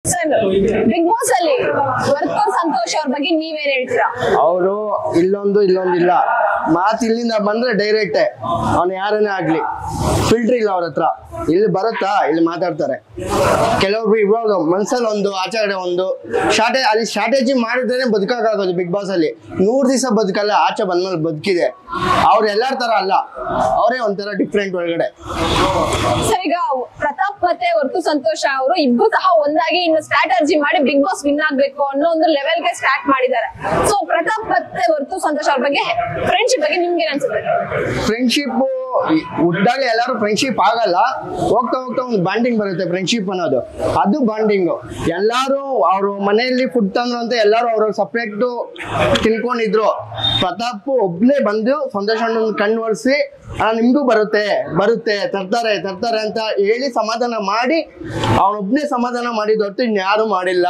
Sir big Boss ಅಲ್ಲಿ ವರ್ತೂರ್ ಸಂತೋಷ್ ಅವ್ರ ಬಗ್ಗೆ ನೀವೇನ್ ಹೇಳ್ತೀರಾ ಅವರು ಇಲ್ಲೊಂದು ಇಲ್ಲೊಂದು ಇಲ್ಲ ಮಾತು ಇಲ್ಲಿಂದ ಬಂದ್ರೆ ಡೈರೆಕ್ಟೇ ಅವ್ನು ಯಾರನ್ನೇ ಆಗ್ಲಿ ಫಿಲ್ಟರ್ ಇಲ್ಲ ಅವ್ರ ಹತ್ರ ಇಲ್ಲಿ ಬರುತ್ತಾ ಇಲ್ಲಿ ಮಾತಾಡ್ತಾರೆ ಕೆಲವೊಬ್ರು ಇವಾಗ ಮನ್ಸಲ್ಲಿ ಒಂದು ಆಚೆಗಡೆ ಒಂದು ಶಾರ್ಟೇ ಅಲ್ಲಿ ಸ್ಟ್ರಾಟಜಿ ಮಾಡಿದ್ರೇನೆ ಬದುಕಾಗೋದು ಬಿಗ್ ಬಾಸ್ ಅಲ್ಲಿ ನೂರ್ ದಿವಸ ಬದುಕಲ್ಲ ಆಚೆ ಬಂದ್ಮೇಲೆ ಬದುಕಿದೆ ಅವ್ರು ಎಲ್ಲಾರ ತರ ಅಲ್ಲ ಅವರೇ ಒಂಥರ ಡಿಫ್ರೆಂಟ್ ಒಳಗಡೆ ಸರ್ ಈಗ ಪ್ರತಾಪ್ ಮತ್ತೆ ವರ್ತು ಸಂತೋಷ್ ಅವರು ಇಬ್ರು ಸಹ ಒಂದಾಗಿ ಇನ್ನು ಸ್ಟ್ರಾಟಜಿ ಮಾಡಿ ಬಿಗ್ ಬಾಸ್ ವಿನ್ ಆಗ್ಬೇಕು ಅನ್ನೋ ಒಂದು ಲೆವೆಲ್ ಗೆ ಸ್ಟಾರ್ಟ್ ಮಾಡಿದ್ದಾರೆ ಸೊ ಪ್ರತಾಪ್ ಮತ್ತೆ ವರ್ತು ಸಂತೋಷ್ ಅವ್ರ ಬಗ್ಗೆ ಫ್ರೆಂಡ್ಶಿಪ್ ಬಗ್ಗೆ ನಿಮ್ಗೆ ಏನ್ ಅನ್ಸುತ್ತೆ ಫ್ರೆಂಡ್ಶಿಪ್ ಹುಟ್ಟಾಗ ಎಲ್ಲರೂ ಫ್ರೆಂಡ್ಶಿಪ್ ಆಗಲ್ಲ ಹೋಗ್ತಾ ಹೋಗ್ತಾ ಒಂದು ಬಾಂಡಿಂಗ್ ಬರುತ್ತೆ ಫ್ರೆಂಡ್ಶಿಪ್ ಅನ್ನೋದು ಅದು ಬಾಂಡಿಂಗು ಎಲ್ಲರೂ ಅವರು ಮನೆಯಲ್ಲಿ ಫುಡ್ ತಂದ್ರು ಅಂತ ಎಲ್ಲರೂ ಅವ್ರವ್ರ ಸಪ್ರೇಟ್ ತಿನ್ಕೊಂಡಿದ್ರು ಪ್ರತಾಪ್ ಒಬ್ನೇ ಬಂದು ಸಂತೋಷ ಅಣ್ಣನ ಕಣ್ಣು ಒರೆಸಿ ನಿಮ್ಗೂ ಬರುತ್ತೆ ಬರುತ್ತೆ ತರ್ತಾರೆ ತರ್ತಾರೆ ಅಂತ ಹೇಳಿ ಸಮಾಧಾನ ಮಾಡಿ ಅವನೊಬ್ನೇ ಸಮಾಧಾನ ಮಾಡಿದ ಹೊರತು ಇನ್ಯಾರು ಮಾಡಿಲ್ಲ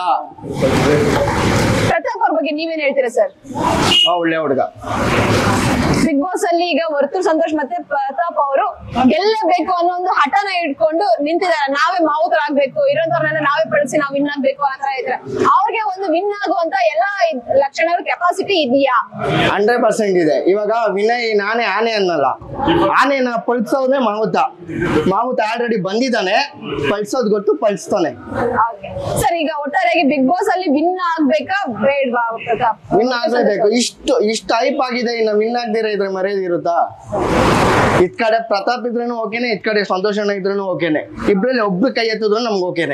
ಪ್ರತಾಪ್ ಅವ್ರ ಬಗ್ಗೆ ನೀವೇನ್ ಹೇಳ್ತೀರಾ ಸರ್ ಆ ಒಳ್ಳೆ ಹುಡುಗ ಬಿಗ್ ಬಾಸ್ ಅಲ್ಲಿ ಈಗ ವರ್ತೂರ್ ಸಂತೋಷ್ ಮತ್ತೆ ಪ್ರತಾಪ್ ಅವರು ಗೆಲ್ಲಬೇಕು ಅನ್ನೋ ಒಂದು ಹಠನ ಇಟ್ಕೊಂಡು ನಿಂತಿದ್ದಾರೆ ನಾವೇ ಮಾವುತರಾಗ್ಬೇಕು ಇರೋಂಥವ್ರನ್ನೆಲ್ಲ ನಾವೇ ಬಳಸಿ ನಾವು ವಿನ್ ಆಗ್ಬೇಕು ಆ ತರ ಇದ್ರೆ ಅವ್ರಿಗೆ ಒಂದು ವಿನ್ ಆಗುವಂತ ಎಲ್ಲಾ ಇದ್- ಲಕ್ಷಣಗಳು ಕೆಪಾಸಿಟಿ ಇದೆಯಾ ಹಂಡ್ರೆಡ್ ಪರ್ಸೆಂಟ್ ಇದೆ ಇವಾಗ ವಿನಯ್ ನಾನೇ ಆನೆ ಅನ್ನಲ್ಲ ಆನೆನ ಪಳ್ಸೋದೇ ಮಾವುತ ಮಾವುತ ಆಲ್ರೆಡಿ ಬಂದಿದ್ದಾನೆ ಪಳ್ಸೋದ್ ಗೊತ್ತು ಪಳ್ಸ್ತಾನೆ ಸರ್ ಈಗ ಒಟ್ಟಾರೆಯಾಗಿ ಬಿಗ್ ಬಾಸ್ ಅಲ್ಲಿ ವಿನ್ ಆಗ್ಬೇಕಾ ಬೇಡ್ವಾ ಪ್ರತಾಪ್ ವಿನ್ ಆಗ್ಲೇಬೇಕು ಇಷ್ಟು ಇಷ್ಟು ಹೈಪ್ ಆಗಿದೆ ಇನ್ನು ವಿನ್ ಆಗದಿರ ಇದ್ರೆ ಮರ್ಯಾದೆ ಇರುತ್ತಾ ಇತ್ ಕಡೆ ಪ್ರತಾಪ್ ಇದ್ರೇನು ಓಕೆನೆ ಇತ್ ಕಡೆ ಸಂತೋಷಣ್ಣ ಇದ್ರೇನು ಓಕೆನೆ ಇಬ್ರಲ್ಲಿ ಒಬ್ರು ಕೈ ಎತ್ತಿದ್ರು ನಮ್ಗೆ ಓಕೆನೆ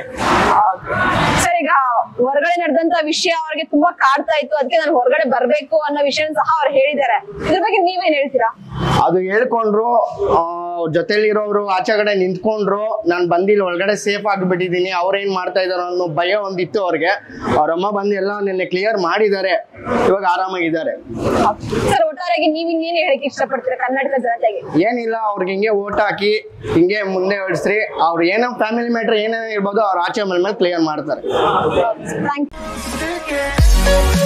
ಸರ್ ಈಗ ಹೊರಗಡೆ ನಡೆದಂತ ವಿಷಯ ಅವ್ರಿಗೆ ತುಂಬಾ ಕಾಡ್ತಾ ಇತ್ತು ಅದಕ್ಕೆ ನಾನು ಹೊರಗಡೆ ಬರ್ಬೇಕು ಅನ್ನೋ ವಿಷಯ ಸಹ ಅವ್ರು ಹೇಳಿದ್ದಾರೆ ಇದ್ರ ಬಗ್ಗೆ ನೀವೇನ್ ಹೇಳ್ತೀರಾ ಅದು ಹೇಳ್ಕೊಂಡ್ರು ಆ, ಅವ್ರ್ ಜೊತೆಲಿರೋರು ಆಚೆ ಕಡೆ ನಿಂತ್ಕೊಂಡ್ರು ನಾನು ಬಂದಿಲ್ಲ ಒಳಗಡೆ ಸೇಫ್ ಆಗಿಬಿಟ್ಟಿದ್ದೀನಿ ಅವ್ರೇನ್ ಮಾಡ್ತಾ ಇದಾರೋ ಅನ್ನೋ ಭಯ ಒಂದಿತ್ತು ಅವ್ರಿಗೆ ಅವ್ರಮ್ಮ ಬಂದು ಎಲ್ಲ ನಿನ್ನೆ ಕ್ಲಿಯರ್ ಮಾಡಿದ್ದಾರೆ ಇವಾಗ ಆರಾಮಾಗಿದ್ದಾರೆ ಸರ್ ಒಟ್ಟಾರೆಯಾಗಿ ನೀವ್ ಇನ್ನೇನ್ ಹೇಳಕ್ ಇಷ್ಟಪಡ್ತೀರಾ ಕರ್ನಾಟಕ ಜನತೆಗೆ ಏನಿಲ್ಲ ಅವ್ರಿಗೆ ಹಿಂಗೆ ಓಟ್ ಹಾಕಿ ಹಿಂಗೆ ಮುಂದೆ ಹೊಡಿಸ್ರಿ ಅವ್ರು ಏನೋ ಫ್ಯಾಮಿಲಿ ಮ್ಯಾಟ್ರ್ ಏನೇ ಇರ್ಬೋದು ಅವ್ರ ಆಚೆ ಮೇಲೆ ಕ್ಲಿಯರ್ ಮಾಡ್ತಾರೆ ಥ್ಯಾಂಕ್ Take it.